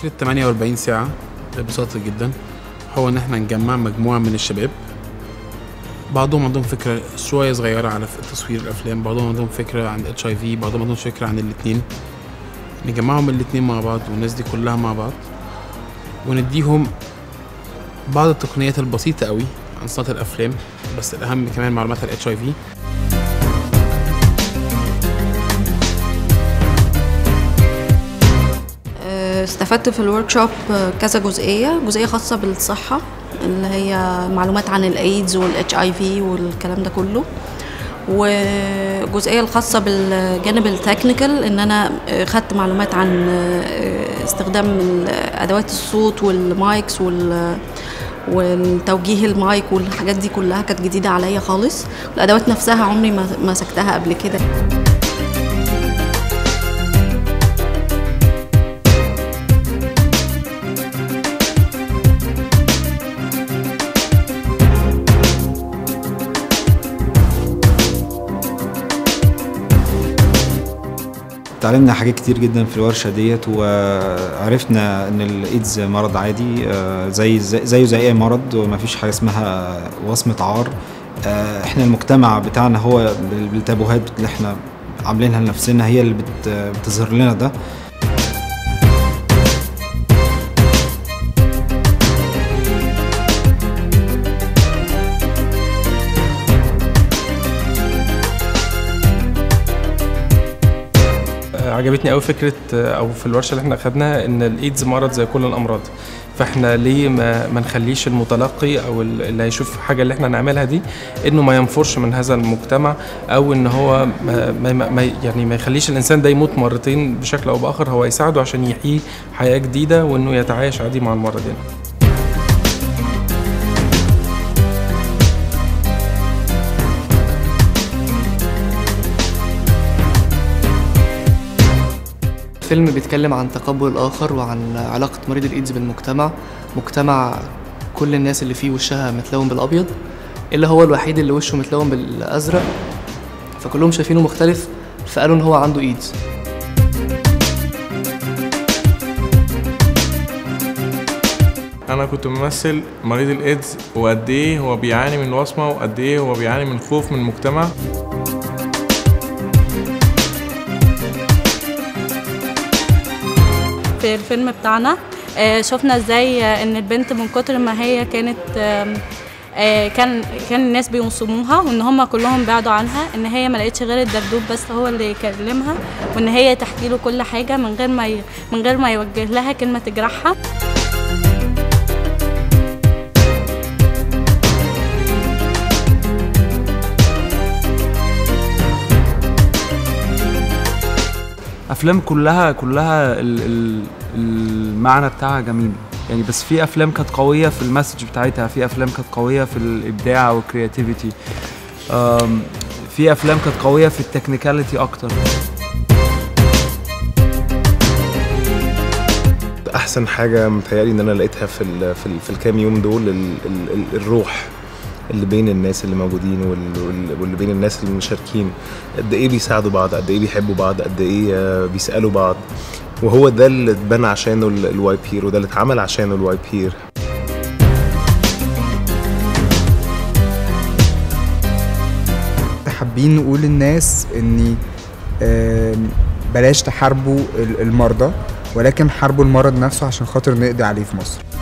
فكرة 48 ساعة ببساطة جدا هو إن إحنا نجمع مجموعة من الشباب بعضهم عندهم فكرة شوية صغيرة على ف- تصوير الأفلام بعضهم عندهم فكرة عن اتش اي في بعضهم عندهم فكرة عن الاتنين نجمعهم الاتنين مع بعض والناس دي كلها مع بعض ونديهم بعض التقنيات البسيطة قوي عن صناعة الأفلام بس الأهم كمان معلومات عن الاتش اي في آه، استفدت في الورك شوب كذا جزئيه جزئيه خاصه بالصحه اللي هي معلومات عن الايدز والاتش اي في والكلام ده كله والجزئيه الخاصه بالجانب التكنيكال ان انا آه، خدت معلومات عن آه، استخدام ال- ادوات الصوت والمايكس وال والتوجيه المايك والحاجات دي كلها كانت جديده عليا خالص الادوات نفسها عمري ما مسكتها قبل كده اتعلمنا حاجات كتير جدا في الورشه ديت وعرفنا ان الايدز مرض عادي آه، زي زي- زيه زي اي مرض ومفيش حاجه اسمها وصمه عار آه، احنا المجتمع بتاعنا هو بال- بالتابوهات اللي احنا عاملينها لنفسنا هي اللي بت- بتظهر لنا ده عجبتني قوي فكره او في الورشه اللي احنا اخدناها ان الايدز مرض زي كل الامراض فاحنا ليه ما, ما نخليش المتلقي او ال- اللي هيشوف الحاجه اللي احنا نعملها دي انه ما ينفرش من هذا المجتمع او ان هو ما ما ما يعني ما يخليش الانسان ده يموت مرتين بشكل او باخر هو يساعده عشان يحيي حياه جديده وانه يتعايش عادي مع المرض يعني فيلم بيتكلم عن تقبل الآخر وعن علاقة مريض الإيدز بالمجتمع مجتمع كل الناس اللي فيه وشها متلون بالأبيض إلا هو الوحيد اللي وشه متلون بالأزرق فكلهم شايفينه مختلف فقالوا إن هو عنده إيدز انا كنت ممثل مريض الايدز وقد ايه هو بيعاني من الوصمه وقد ايه هو بيعاني من خوف من المجتمع في الفيلم بتاعنا آه، شفنا ازاي آه، ان البنت من كتر ما هي كانت آم، آه، كان كان الناس بينصبوها وان هم كلهم بعدوا عنها ان هي ما لقيتش غير الدبدوب بس هو اللي يكلمها وان هي تحكي له كل حاجه من غير ما ي... من غير ما يوجه لها كلمه تجرحها افلام كلها كلها ال- ال- المعنى بتاعها جميل يعني بس في افلام كانت قويه في المسج بتاعتها في افلام كانت قويه في الابداع والكرياتيفيتي في افلام كانت قويه في التكنيكاليتي اكتر احسن حاجه متهيألي ان انا لقيتها في ال في, ال في الكام يوم دول ال ال ال الروح اللي بين الناس اللي موجودين وال- وال- واللي بين الناس اللي مشاركين قد ايه بيساعدوا بعض قد ايه بيحبوا بعض قد ايه آه، بيسالوا بعض وهو ده اللي اتبنى عشانه ال- الواي بير وده اللي اتعمل عشانه الواي بير حابين نقول للناس ان آم، بلاش تحاربوا ال- المرضى ولكن حاربوا المرض نفسه عشان خاطر نقضي عليه في مصر